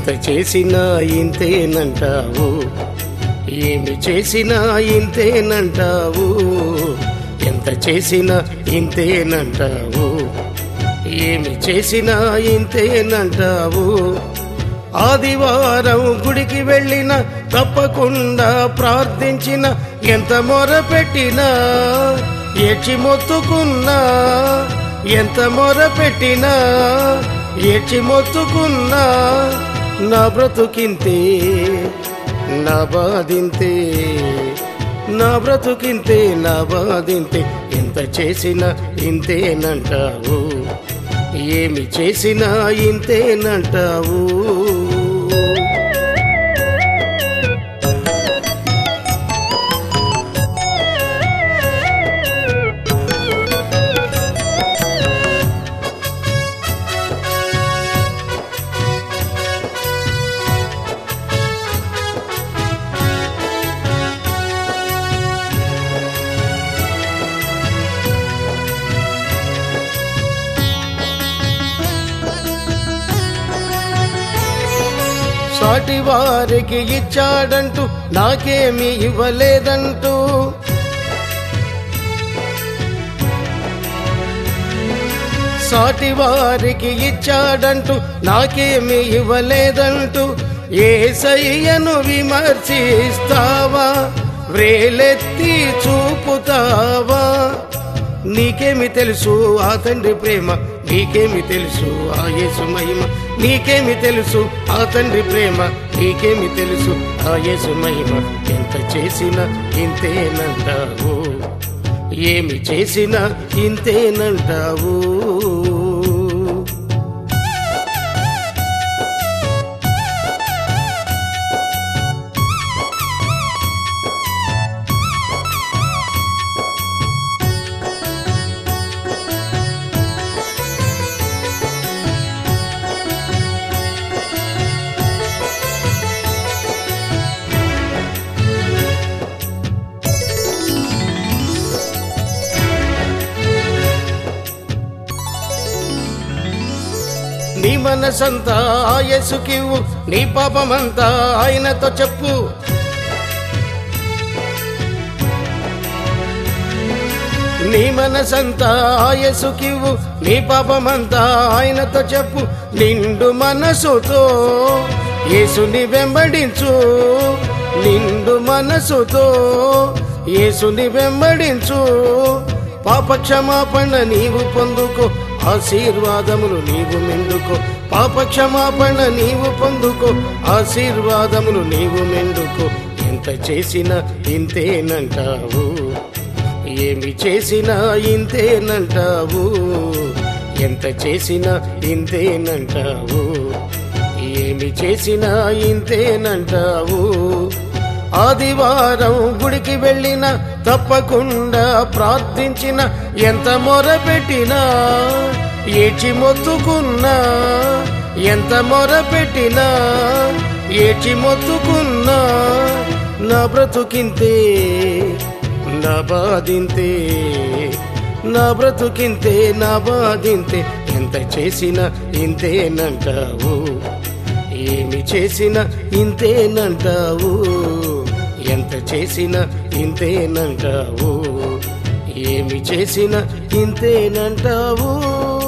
ఎంత చేసినా ఇంతేనంటావు ఏమి చేసినా ఇంతేనంటావు ఎంత చేసినా ఇంతేనంటావు ఏమి చేసినా ఇంతేనంటావు ఆదివారం గుడికి వెళ్ళిన తప్పకుండా ప్రార్థించిన ఎంత మొర పెట్టినా ఏడ్చి మొత్తుకున్నా ఎంత మొర పెట్టినా ఏడ్చి మొత్తుకున్నా నా బ్రతుకింతే నా బాధింతే నా బ్రతుకింతే నా బాధింతే ఎంత చేసినా ఇంతేనంటావు ఏమి చేసినా ఇంతేనంటావు సాటి వారికి ఇచ్చాడంటూ నాకేమి ఇవ్వలేదంటూ సాటి వారికి ఇచ్చాడంటూ నాకేమి ఇవ్వలేదంటూ ఏ సయ్యను విమర్శిస్తావా వ్రేలెత్తి చూపుతావా నీకేమి తెలుసు ఆ తండ్రి ప్రేమ నీకేమి తెలుసు ఆ యేసు మహిమ నీకేమి తెలుసు ఆ తండ్రి ప్రేమ నీకేమి తెలుసు ఆ యేసు మహిమ ఎంత చేసినా ఇంతేనంటావు ఏమి చేసినా ఇంతేనంటావు నీ మనసంతా ఆయసుకివ్వు నీ పాపమంతా ఆయనతో చెప్పు నీ మనసంతా ఆయసుకివ్వు నీ పాపమంతా ఆయనతో చెప్పు నిండు మనసుతో యేసుని వెంబడించు నిండు మనసుతో యేసుని వెంబడించు పాప క్షమాపణ నీవు పొందుకో ఆశీర్వాదములు నీవు మెండుకో పాప క్షమాపణ నీవు పొందుకో ఆశీర్వాదములు నీవు మెండుకో ఎంత చేసినా ఇంతేనంటావు ఏమి చేసినా ఇంతేనంటావు ఎంత చేసినా ఇంతేనంటావు ఏమి చేసినా ఇంతేనంటావు ఆదివారం గుడికి వెళ్ళిన తప్పకుండా ప్రార్థించిన ఎంత మొర పెట్టినా ఏడ్చి మొత్తుకున్నా ఎంత మొర పెట్టినా ఏడ్చి మొత్తుకున్నా నా బ్రతుకింతే నా బాధింతే నా బ్రతుకింతే నా బాధింతే ఎంత చేసినా ఇంతేనంటావు ఏమి చేసినా ఇంతేనంటావు ఎంత చేసినా ఇంతేనంటావు ఏమి చేసినా ఇంతేనంటావు